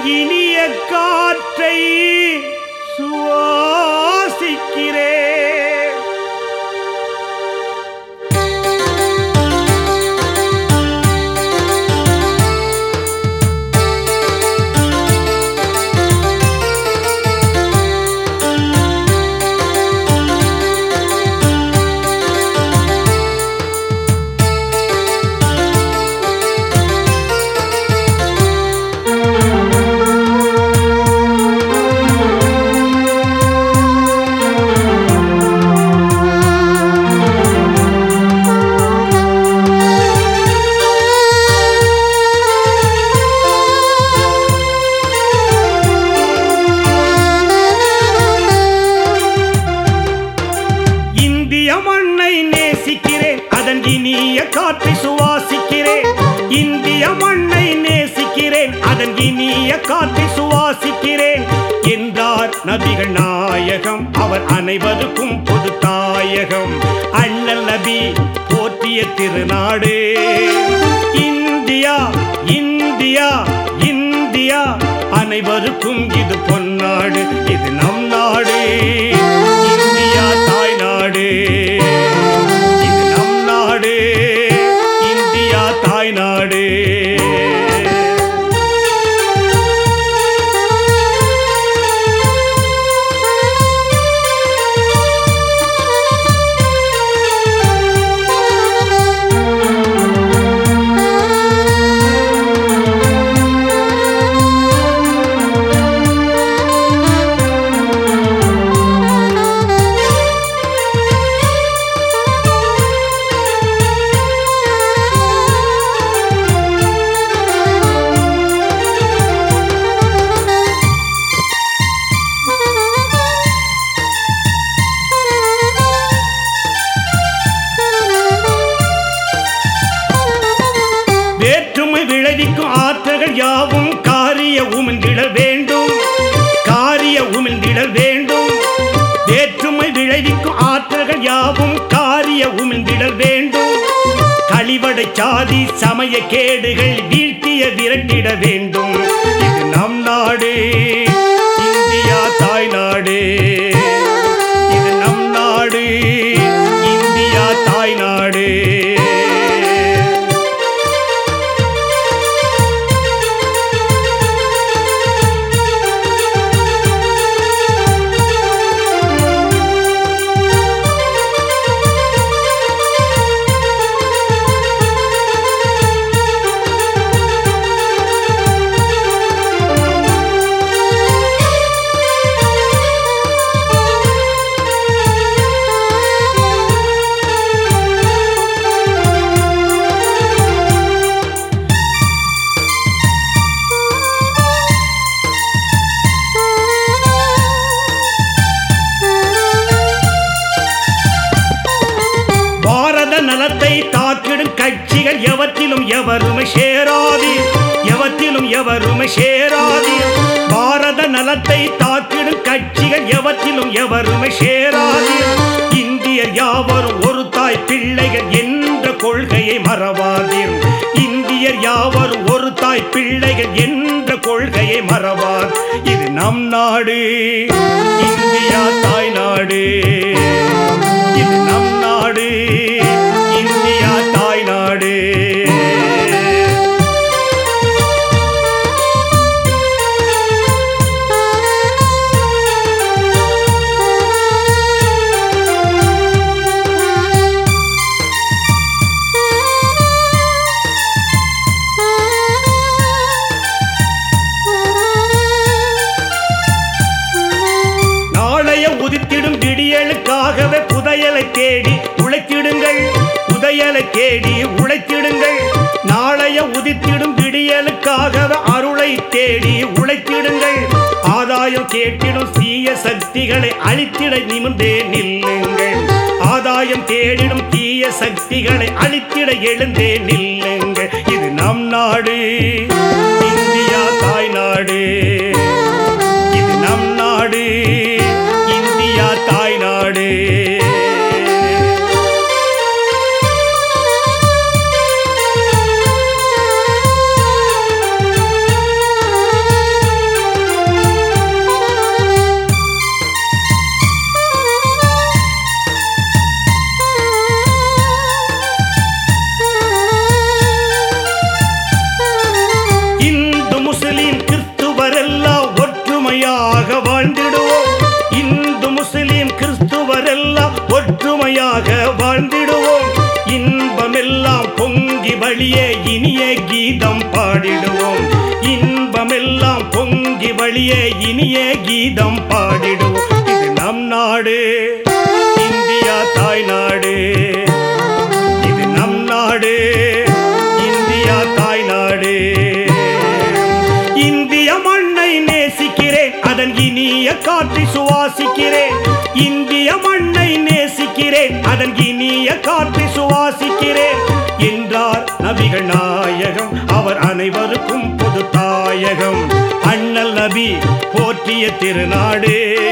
இனிய காற்றை சுவாசிக்கிறேன் இந்திய மண்ணை நேசிக்கிறேன் அதன் இனிய காற்றை சுவாசிக்கிறேன் இந்திய மண்ணை நேசிக்கிறேன் அதன் இனிய காற்றை சுவாசிக்கிறேன் என்றார் நபிகள் நாயகம் அவர் அனைவருக்கும் பொது தாயகம் அண்ணல் நபி போற்றிய திருநாடு இந்தியா இந்தியா இந்தியா அனைவருக்கும் இது பொன்னாடு இது நம் நாடு இந்தியா தாய்நாடு இது நம் நாடு இந்தியா தாய்நாடு வேற்றுமை விளைவிக்கும் ஆற்றல்கள் யாவும் காரிய உமிழ்ந்திட வேண்டும் காரிய உமிழ்ந்திட வேண்டும் வேற்றுமை விளைவிக்கும் ஆற்றல்கள் யாவும் காரிய உமிழ்ந்திட வேண்டும் கழிவடை சாதி சமய கேடுகள் வீழ்த்திய விரட்டிட வேண்டும் இது நம் நாடு இந்தியா தாய்நாடு இது நம் நாடு இந்தியா தாய்நாடு பாரத நலத்தை தாக்கிடும் கட்சிகள் எவற்றிலும் எவருமே சேராதீர் எவற்றிலும் எவருமே சேராதீர் பாரத நலத்தை தாக்கிடும் கட்சிகள் எவற்றிலும் எவருமே சேராதீர் இந்தியர் யாவரும் ஒரு தாய் பிள்ளைகள் என்ற கொள்கையை மறவாதீர் இந்தியர் யாவரும் ஒரு தாய் பிள்ளைகள் என்ற கொள்கையை மறவார் இது நம் நாடு இந்தியா தாய்நாடு இது நம் நாடு இந்தியா தாய்நாடு நாளைய உதித்திடும் விடியலுக்காகவே புதையலை தேடி உழைத்திடுங்கள் புதையலை தேடி உழைத்திடுங்கள் நாளைய உதித்திடும் விடியலுக்காகவே அருளை தேடி உழைத்திடுங்கள் ஆதாயம் கேட்டிடும் தீய சக்திகளை அழித்திட நிமிர்ந்தே நில்லுங்கள் ஆதாயம் தேடிடும் தீய சக்திகளை அழித்திட எழுந்தே நில்லுங்கள் இது நம் நாடு இந்தியா தாய்நாடு இது நம் நாடு இந்தியா தாய்நாடு அமைதியாக வாழ்ந்திடுவோம் இன்பமெல்லாம் பொங்கி வழியே இனிய கீதம் பாடிடுவோம் இன்பமெல்லாம் பொங்கி வழியே இனிய கீதம் பாடிடுவோம் இது நம் நாடு இந்தியா தாய் நாடு இது நம் நாடு இந்தியா தாய் நாடு இந்திய மண்ணை நேசிக்கிறேன் அதன் இனிய காற்றை சுவாசிக்கிறேன் இந்திய மண்ணை நேசிக்கிறேன் அதன் இனிய காற்றை சுவாசிக்கிறேன் என்றார் நபிகள் நாயகம் அவர் அனைவருக்கும் பொது தாயகம் அண்ணல் நபி போற்றிய திருநாடு